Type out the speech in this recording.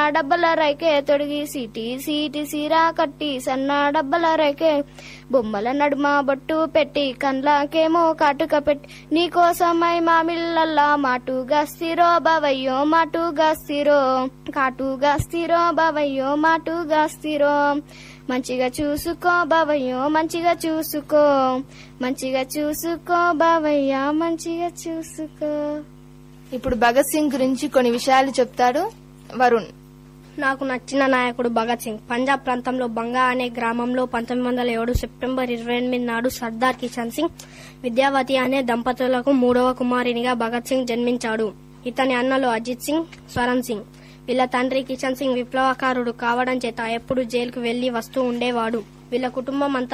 డబ్బల రైకే తొడిగి సీటి సీటి సీరా కట్టి సన్న డబ్బల రైకే బొమ్మల నడుమ బొట్టు పెట్టి కండ్లకేమో కాటుక పెట్టి నీకోసమై మా మిల్లల్లా మాటుగా స్థిరో బవయ్యో మాటుగా స్థిరో కాటుగా స్థిరో బవయ్యో మాటుగా స్థిరో మంచిగా చూసుకో బావయ్యో మంచిగా చూసుకో మంచిగా చూసుకో బావయ్య మంచిగా చూసుకో ఇప్పుడు భగత్ సింగ్ గురించి కొన్ని విషయాలు చెప్తాడు వరుణ్ నాకు నచ్చిన నాయకుడు భగత్ సింగ్ పంజాబ్ ప్రాంతంలో బంగా అనే గ్రామంలో పంతొమ్మిది వందల ఏడు సెప్టెంబర్ ఇరవై ఎనిమిది నాడు సర్దార్ కిషన్ సింగ్ విద్యావతి అనే దంపతులకు మూడవ కుమారునిగా భగత్ సింగ్ జన్మించాడు ఇతని అన్నలు అజిత్ సింగ్ స్వరణ్ సింగ్ వీళ్ళ తండ్రి కిషన్ సింగ్ విప్లవకారుడు కావడం చేత ఎప్పుడు జైలుకు వెళ్లి వస్తూ ఉండేవాడు వీళ్ళ కుటుంబం అంతా